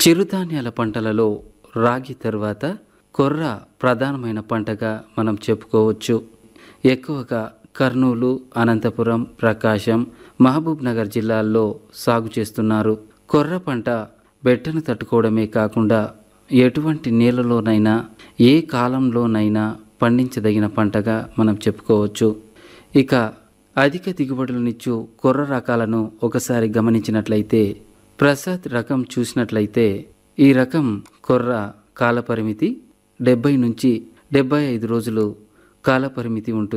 చిరుధాన్యాల పంటలలో రాగి తర్వాత కొర్ర ప్రధానమైన పంటగా మనం చెప్పుకోవచ్చు ఎక్కువగా కర్నూలు అనంతపురం ప్రకాశం మహబూబ్ నగర్ జిల్లాల్లో సాగు చేస్తున్నారు కొర్ర పంట బెట్టను తట్టుకోవడమే కాకుండా ఎటువంటి నేలలోనైనా ఏ కాలంలోనైనా పండించదగిన పంటగా మనం చెప్పుకోవచ్చు ఇక అధిక దిగుబడులనిచ్చు కొర్ర రకాలను ఒకసారి గమనించినట్లయితే ప్రసాద్ రకం చూసినట్లయితే ఈ రకం కొర్ర కాలపరిమితి డెబ్బై నుంచి డెబ్బై ఐదు రోజులు కాలపరిమితి ఉంటుంది